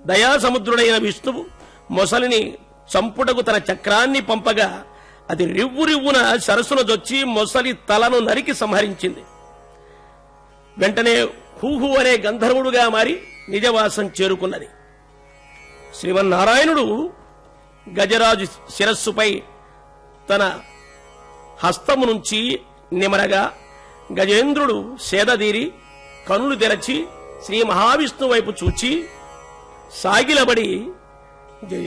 దయాసముద్రుడైన విష్ణువు మొసలిని చంపుటకు తన చక్రాన్ని పంపగా అది రివ్వు రివ్వున సరస్సును దొచ్చి మొసలి తలను నరికి సంహరించింది వెంటనే హూహు అనే గంధర్వుడుగా మారి నిజవాసం చేరుకున్నది శ్రీమన్నారాయణుడు గజరాజు శిరస్సుపై తన హస్తము నుంచి నిమరగా గజేంద్రుడు సేదదీరి కనులు తెరచి శ్రీ మహావిష్ణు వైపు చూచి సాగిలబడి జయ